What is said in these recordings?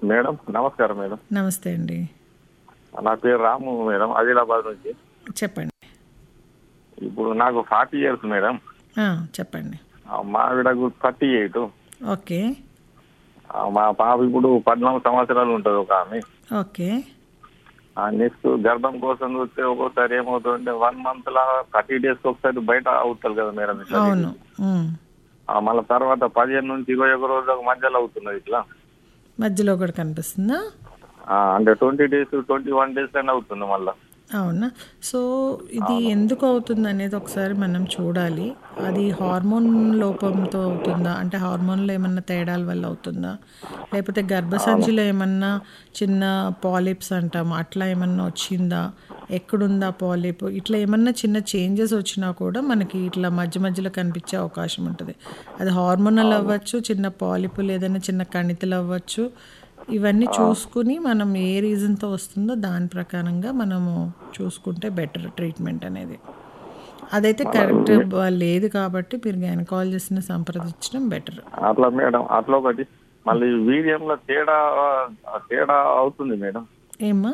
Madam నమస్కారం madam నమస్తే అండి నా పేరు రాము మేడం ఆదిలాబాద్ నుంచి చెప్పండి ఇప్పుడు నాకు ఫార్టీ ఇయర్స్ మేడం ఆ, చెప్పండి ఆ, మా ఆవిడకు థర్టీ ఎయిట్ ఓకే మా పాప ఇప్పుడు పద్నాలుగు సంవత్సరాలు ఉంటుంది ఒక ఆమె ఓకే నెక్స్ట్ గర్భం కోసం చూస్తే ఒక్కోసారి ఏమవుతుందంటే వన్ మంత్ లా థర్టీ డేస్ ఒకసారి బయట అవుతుంది కదా మేడం ఇట్లా. అవును ఉమ్. ఆ, మళ్ళీ తర్వాత పదిహేను నుంచి ఇరవై ఒక రోజులకు మధ్యలో అవుతున్నది ఇట్లా మధ్యలో కూడా కనిపిస్తుందా ఆ, అంటే twenty days twenty one days అయినా అవుతుంది మళ్ళీ అవునా సో ఇది ఎందుకు అవుతుంది అనేది ఒకసారి మనం చూడాలి అది హార్మోన్ లోపంతో అవుతుందా అంటే హార్మోన్లో ఏమన్నా తేడాల వల్ల అవుతుందా లేకపోతే గర్భసంచిలో ఏమన్నా చిన్న పాలిప్స్ అంటాం అట్లా ఏమన్నా వచ్చిందా ఎక్కడుందా పాలిప్ ఇట్లా ఏమన్నా చిన్న చేంజెస్ వచ్చినా కూడా మనకి ఇట్లా మధ్య మధ్యలో కనిపించే అవకాశం ఉంటుంది అది హార్మోనల్ అవ్వచ్చు చిన్న పాలిపులు ఏదైనా చిన్న కణితులు అవ్వచ్చు ఇవన్నీ చూసుకుని మనం ఏ రీజన్తో వస్తుందో దాని ప్రకారంగా మనము చూసుకుంటే బెటర్ ట్రీట్మెంట్ అనేది అదైతే కరెక్ట్ లేదు కాబట్టి మీరు గైనకాలజిస్ట్ని సంప్రదించడం బెటర్ అట్లా మేడం అట్లా ఒకటి మళ్ళీ వీర్యంలో తేడా తేడా అవుతుంది మేడం ఏమా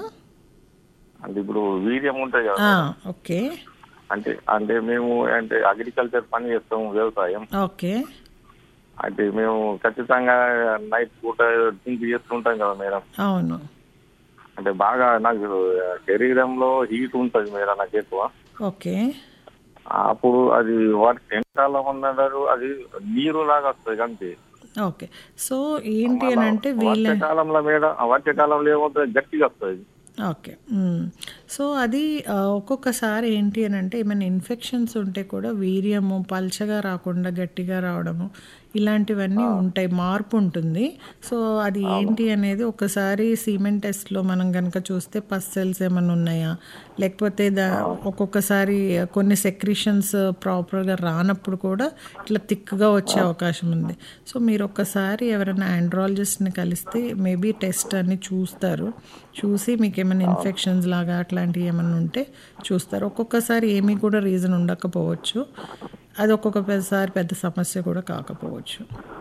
అంటే ఇప్పుడు వీర్యం ఉంటుంది కదా ఆ, ఓకే అంటే అంటే మేము అంటే అగ్రికల్చర్ పని చేస్తాము వ్యవసాయం ఓకే అంటే మేము ఖచ్చితంగా నైట్ పూట డ్రింక్ చేస్తుంటాం కదా మేడం అవును అంటే బాగా నాకు శరీరంలో హీట్ ఉంటుంది మేడం నాకు ఎక్కువ ఓకే అప్పుడు అది వాటి ఎండాకాలం అన్నారు అది నీరు లాగా వస్తుంది అంతే ఓకే సో ఏంటి అని అంటే వీళ్ళ వర్షాకాలంలో మేడం ఆ వర్షాకాలంలో ఏమవుతుంది గట్టిగా వస్తుంది ఓకే మ్మ్. సో అది ఆ, ఒక్కొక్కసారి ఏంటి అని అంటే ఏమైనా ఇన్ఫెక్షన్స్ ఉంటే కూడా వీర్యము పల్చగా రాకుండా గట్టిగా రావడము ఇలాంటివన్నీ ఉంటాయి మార్పు ఉంటుంది సో అది ఏంటి అనేది ఒకసారి సీమెంట్ టెస్ట్లో మనం కనుక చూస్తే పస్ సెల్స్ ఏమైనా ఉన్నాయా లేకపోతే దా ఒక్కొక్కసారి కొన్ని సెక్రిషన్స్ ప్రాపర్గా రానప్పుడు కూడా ఇట్లా థిక్గా వచ్చే అవకాశం ఉంది సో మీరు ఒక్కసారి ఎవరైనా ఆండ్రాలజిస్ట్ని కలిస్తే మేబీ టెస్ట్ అన్ని చూస్తారు చూసి మీకు ఏమైనా ఇన్ఫెక్షన్స్ లాగా అట్లాంటివి ఏమైనా ఉంటే చూస్తారు ఒక్కొక్కసారి ఏమీ కూడా రీజన్ ఉండకపోవచ్చు అది ఒక్కొక్కసారి పెద్ద సమస్య కూడా కాకపోవచ్చు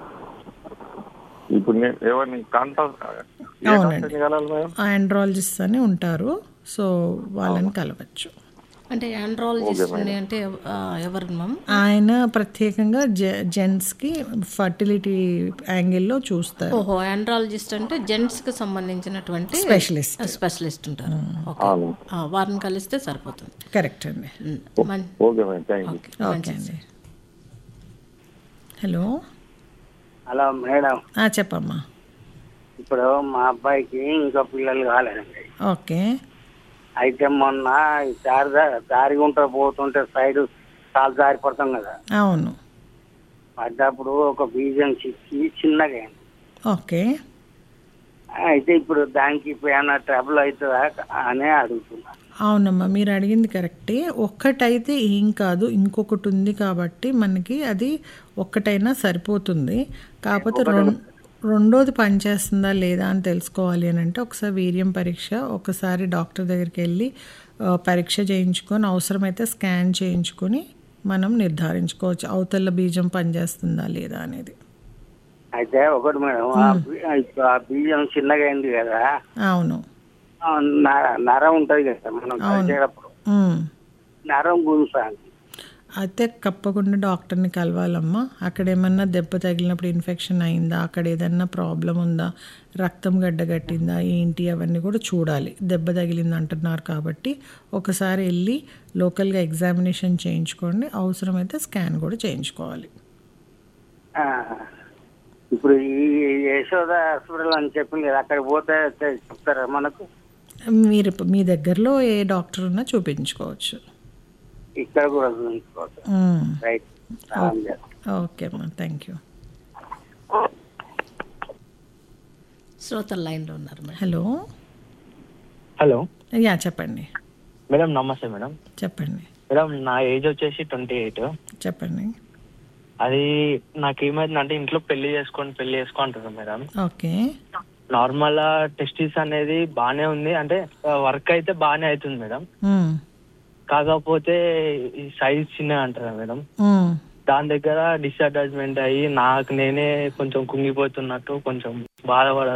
ఇప్పుడు నేను ఎవరిని కాంటాక్ట్ అవునండి. కలాలి మేడం ఆండ్రాలజిస్ట్ అని ఉంటారు సో వాళ్ళని కలవచ్చు అంటే ఆండ్రాలజిస్ట్ అంటే ఆ, ఎవరు మ్యామ్ ఆయన ప్రత్యేకంగా జె జెంట్స్కి ఫర్టిలిటీ యాంగిల్లో చూస్తారు ఓహో ఆండ్రాలజిస్ట్ అంటే జెంట్స్ కి సంబంధించినటువంటి స్పెషలిస్ట్ స్పెషలిస్ట్ ఉంటారు ఓకే ఆ, వారిని కలిస్తే సరిపోతుంది కరెక్ట్ అండి ఉమ్, మన్- okay madam thank you okay అండి హలో హలో మేడం ఆ, చెప్పమ్మా ఇప్పుడు మా అబ్బాయికి ఇంకా పిల్లలు కాలేదండి ఓకే అయితే మొన్న ఈ దారి దా- దారి గుంట పోతుంటే సైడ్ చాలా దారి పడతాం కదా అవును పడ్డప్పుడు ఒక బీజం చిక్కి చిన్నగా అయింది ఓకే అయితే ఇప్పుడు దానికి ఇప్పుడు ఏమైనా ట్రబుల్ అవుతుందా అని అడుగుతున్నా అవునమ్మా మీరు అడిగింది కరెక్టే ఒక్కటైతే ఏం కాదు ఇంకొకటి ఉంది కాబట్టి మనకి అది ఒక్కటైనా సరిపోతుంది కాకపోతే రెం రెండోది పనిచేస్తుందా లేదా అని తెలుసుకోవాలి అని అంటే ఒకసారి వీర్యం పరీక్ష ఒకసారి డాక్టర్ దగ్గరికి వెళ్ళి ఆ, పరీక్ష చేయించుకొని అవసరమైతే స్కాన్ చేయించుకొని మనం నిర్ధారించుకోవచ్చు అవతల బీజం పనిచేస్తుందా లేదా అనేది అయితే ఒకటి మేడం ఆ బీ- ఇప్పుడు ఆ బీజం చిన్నగా అయింది కదా అవును ఆ నర- నరం ఉంటది కదా మనం కలిసేటప్పుడు ఉమ్. నరం గుంజాలి అయితే తప్పకుండా డాక్టర్ని కలవాలమ్మా అక్కడ ఏమన్నా దెబ్బ తగిలినప్పుడు ఇన్ఫెక్షన్ అయిందా అక్కడ ఏదన్నా ప్రాబ్లం ఉందా రక్తం గడ్డగట్టిందా ఏంటి అవన్నీ కూడా చూడాలి దెబ్బ తగిలింది అంటున్నారు కాబట్టి ఒకసారి వెళ్ళి లోకల్గా ఎగ్జామినేషన్ చేయించుకోండి అవసరమైతే స్కాన్ కూడా చేయించుకోవాలి ఆ, ఇప్పుడు ఈ యశోద హాస్పిటల్ అని చెప్పింది కదా అక్కడికి పోతే చె- చెప్తారా మనకు మీరు మీ దగ్గరలో ఏ డాక్టర్ ఉన్నా చూపించుకోవచ్చు ఇక్కడ కూడా చూపించుకోవచ్చు మ్మ్. రైట్ సలాం చేస్తాం. ఓకే అమ్మా థ్యాంక్ యూ శ్రోతల లైన్లో ఉన్నారు మేడం హలో హలో యా చెప్పండి మేడం నమస్తే మేడం చెప్పండి మేడం నా ఏజ్ వచ్చేసి ట్వంటీ ఎయిట్ చెప్పండి అది నాకు ఏమైంది అంటే ఇంట్లో పెళ్లి చేసుకొని పెళ్లి చేసుకో అంటారు మేడం ఓకే నార్మల్ టెస్టిస్ అనేది బాగానే ఉంది అంటే వర్క్ అయితే బాగానే అవుతుంది మేడం మ్మ్. కాకపోతే ఈ సైజ్ చిన్న అంటారా మేడం మ్మ్. దాని దగ్గర డిసడ్వాంటేజ్మెంట్ అయ్యి నాకు నేనే కొంచెం కుంగిపోతున్నట్టు కొంచెం బాధపడ